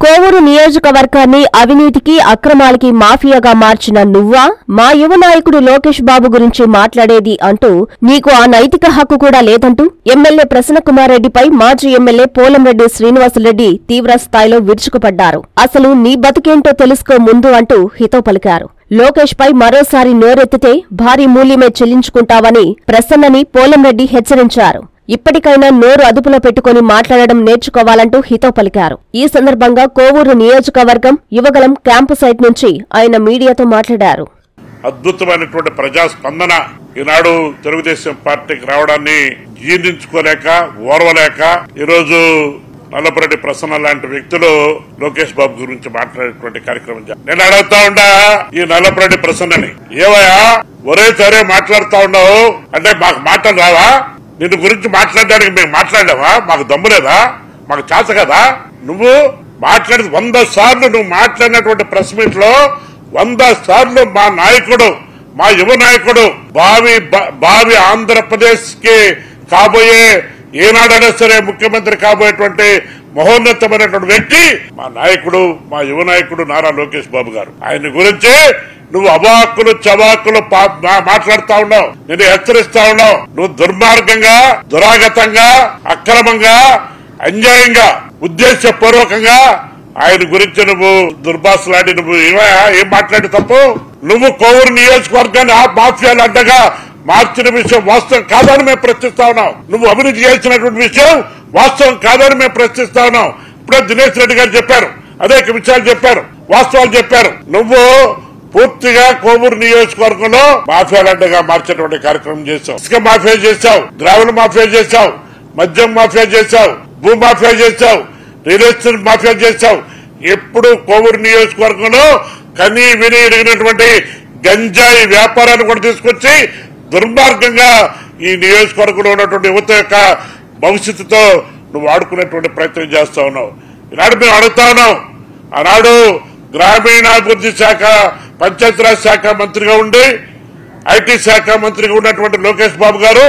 కోవూరు నియోజకవర్గాన్ని అవినీతికి అక్రమాలకి మాఫియాగా మార్చిన నువ్వా మా యువ నాయకుడు లోకేష్ బాబు గురించి మాట్లాడేది అంటూ నీకు ఆ నైతిక హక్కు కూడా లేదంటూ ఎమ్మెల్యే ప్రసన్నకుమార్ రెడ్డిపై మాజీ ఎమ్మెల్యే పోలంరెడ్డి శ్రీనివాసులరెడ్డి తీవ్ర స్థాయిలో విరుచుకుపడ్డారు అసలు నీ బతికేంటో తెలుసుకో ముందు అంటూ హితవు పలికారు లోకేష్ పై మరోసారి నోరెత్తితే భారీ మూల్యమే చెల్లించుకుంటావని ప్రసన్నని పోలంరెడ్డి హెచ్చరించారు ఇప్పటికైనా నోరు అదుపులో పెట్టుకుని మాట్లాడడం నేర్చుకోవాలంటూ హితవు పలికారు ఈ సందర్భంగా కోవూరు నియోజకవర్గం యువగలం క్యాంపు సైట్ నుంచి ఆయన మీడియాతో మాట్లాడారు అద్భుతమైనటువంటి ప్రజా స్పందన ఈనాడు తెలుగుదేశం పార్టీకి రావడాన్ని జీర్ణించుకోలేక ఓర్వలేక ఈరోజు నల్లపురెడ్డి ప్రసన్న లాంటి వ్యక్తులు లోకేష్ బాబు గురించి మాట్లాడేటువంటి కార్యక్రమం చేశారు. నేను అడుగుతా ఉండా ఈ నల్లపురెడ్డి ప్రసన్నని ఏవయ్యా ఒరే సరే మాట్లాడుతా ఉన్నావు అంటే మాకు మాటలు రావా నిన్ను గురించి మాట్లాడడానికి మేము మాట్లాడావా మాకు దమ్ము లేదా మాకు చేత కదా నువ్వు మాట్లాడి వంద సార్లు నువ్వు మాట్లాడినటువంటి ప్రెస్ మీట్ లో వంద సార్లు మా నాయకుడు మా యువ నాయకుడు భావి బ- భావి ఆంధ్రప్రదేశ్ కి కాబోయే ఏనాడైనా సరే ముఖ్యమంత్రి కాబోయేటువంటి మహోన్నతమైనటువంటి వ్యక్తి మా నాయకుడు మా యువ నాయకుడు నారా లోకేష్ బాబు గారు ఆయన గురించి నువ్వు అవాక్కులు చవాకులు పా- మా- మాట్లాడుతా ఉన్నావు నేను హెచ్చరిస్తా ఉన్నావు నువ్వు దుర్మార్గంగా దురాగతంగా అక్రమంగా అన్యాయంగా ఉద్దేశపూర్వకంగా ఆయన గురించి నువ్వు దుర్భాషలాడి నువ్వు ఏమయ్యా? ఏం మాట్లాడి తప్పు నువ్వు కోవూరు నియోజకవర్గాన్ని ఆ మాఫియాలు అడ్డగా మార్చిన విషయం వాస్తవం కాదని మేము ప్రశ్నిస్తా ఉన్నాం నువ్వు అభివృద్ధి చేసినటువంటి విషయం వాస్తవం కాదని మేము ప్రశ్నిస్తా ఉన్నాం ఇప్పుడే దినేష్ రెడ్డి గారు చెప్పారు అనేక విషయాలు చెప్పారు వాస్తవాలు చెప్పారు నువ్వు పూర్తిగా కోవూరు నియోజకవర్గంలో మాఫియాలు అడ్డగా మార్చేటువంటి కార్యక్రమం చేశావు ఇసుక మాఫియా చేశావు గ్రావెల్ మాఫియా చేశావు మద్యం మాఫియా చేశావు భూ మాఫియా చేశావు రియల్ ఎస్టేట్ మాఫియా చేశావు ఎప్పుడు కోవూరు నియోజకవర్గంలో కనీ విని ఎరిగినటువంటి గంజాయి వ్యాపారాన్ని కూడా తీసుకొచ్చి దుర్మార్గంగా ఈ నియోజకవర్గంలో ఉన్నటువంటి యువత యొక్క భవిష్యత్తుతో నువ్వు ఆడుకునేటువంటి ప్రయత్నం చేస్తా ఉన్నావు ఈనాడు మేము అడుగుతా ఉన్నాం ఆనాడు గ్రామీణాభివృద్ధి శాఖ పంచాయతీరాజ్ శాఖ మంత్రిగా ఉండి ఐటీ శాఖ మంత్రిగా ఉన్నటువంటి లోకేష్ బాబు గారు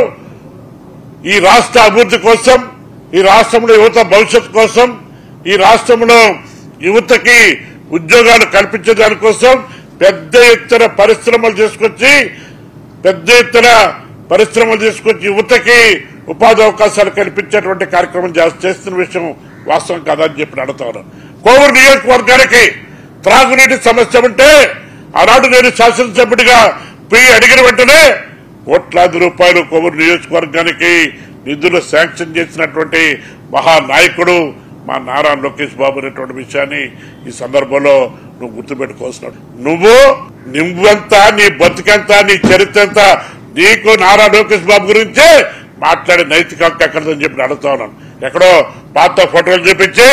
ఈ రాష్ట్ర అభివృద్ధి కోసం ఈ రాష్ట్రంలో యువత భవిష్యత్తు కోసం ఈ రాష్ట్రంలో యువతకి ఉద్యోగాలు కల్పించే దానికోసం పెద్ద ఎత్తున పరిశ్రమలు తీసుకొచ్చి పెద్ద ఎత్తున పరిశ్రమలు తీసుకొచ్చి యువతకి ఉపాధి అవకాశాలు కల్పించేటువంటి కార్యక్రమం చేస్- చేస్తున్న విషయం వాస్తవం కాదని చెప్పి అడుగుతాను కోవూరు నియోజకవర్గానికి త్రాగునీటి సమస్య ఉంటే ఆనాడు నేను శాసనసభ్యుడిగా పోయి అడిగిన వెంటనే కోట్లాది రూపాయలు కోవూరు నియోజకవర్గానికి నిధులు శాంక్షన్ చేసినటువంటి మహానాయకుడు మా నారా లోకేష్ బాబు అనేటువంటి విషయాన్ని ఈ సందర్భంలో నువ్వు గుర్తుపెట్టుకోవాల్సిన నువ్వు నువ్వెంత నీ బతుకెంత నీ చరిత్ర ఎంత నీకు నారా లోకేష్ బాబు గురించే మాట్లాడే నైతిక హక్కు ఎక్కడదని చెప్పి అడుగుతా ఉన్నాను ఎక్కడో పాత ఫోటోలు చూపించి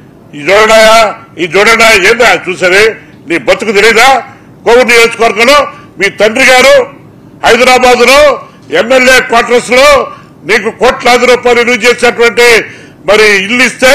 ఈ చూడడాయా ఈ చూడడా ఏందా చూసారే నీ బతుకు తెలియదా కోవిడ్ నియోజకవర్గంలో మీ తండ్రి గారు హైదరాబాద్ లో ఎమ్మెల్యే క్వార్టర్స్ లో నీకు కోట్లాది రూపాయలు రిలీజ్ చేసినటువంటి మరి ఇల్లు ఇస్తే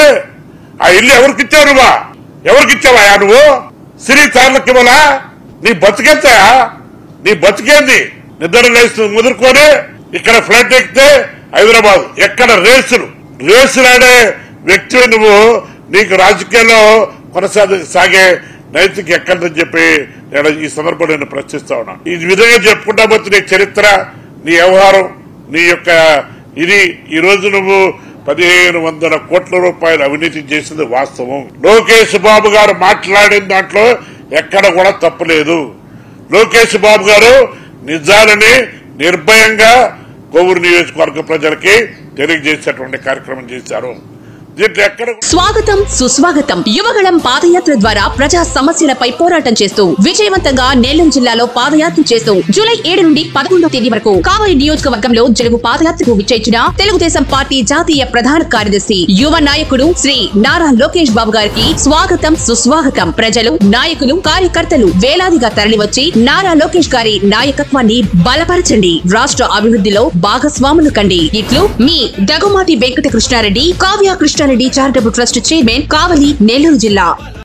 ఆ ఇల్లు ఎవరికి ఇచ్చావు నువ్వా ఎవరికి ఇచ్చావా నువ్వు సిరి తార్లకి ఇవ్వాలా నీ బతికెంతా నీ బతికేంది నిద్ర లేస్తూ ముదురుకొని ఇక్కడ ఫ్లైట్ ఎక్కితే హైదరాబాద్ ఎక్కడ రేసులు రేసులు ఆడే వ్యక్తి నువ్వు నీకు రాజకీయాల్లో కొనసాగి సాగే నైతిక ఎక్కడని చెప్పి నేను ఈ సందర్భంలో నేను ప్రశ్నిస్తా ఉన్నా ఈ విధంగా చెప్పుకుంటా పోతే నీ చరిత్ర నీ వ్యవహారం నీ యొక్క ఇది ఈ రోజు నువ్వు పదిహేను వందల కోట్ల రూపాయలు అవినీతి చేసింది వాస్తవం లోకేష్ బాబు గారు మాట్లాడిన దాంట్లో ఎక్కడ కూడా తప్పులేదు లోకేష్ బాబు గారు నిజాలని నిర్భయంగా కోవూరు నియోజకవర్గ ప్రజలకి తెలియజేసేటువంటి కార్యక్రమం చేశారు దీంట్లో ఎక్కడ కూడా స్వాగతం సుస్వాగతం యువగళం పాదయాత్ర ద్వారా ప్రజా సమస్యలపై పోరాటం చేస్తూ విజయవంతంగా నెల్లూరు జిల్లాలో పాదయాత్ర చేస్తూ జూలై ఏడు నుండి పదకొండవ తేదీ వరకు కావలి నియోజకవర్గంలో జరుగు పాదయాత్రకు విచ్చేసిన తెలుగుదేశం పార్టీ జాతీయ ప్రధాన కార్యదర్శి యువ నాయకుడు శ్రీ నారా లోకేష్ బాబు గారికి స్వాగతం సుస్వాగతం ప్రజలు నాయకులు కార్యకర్తలు వేలాదిగా తరలివచ్చి నారా లోకేష్ గారి నాయకత్వాన్ని బలపరచండి రాష్ట్ర అభివృద్ధిలో భాగస్వాములు కండి ఇట్లు మీ Dagumati Venkata Krishna Reddy Kavya Krishna Reddy charitable trust chairman Kavali Nellore జిల్లా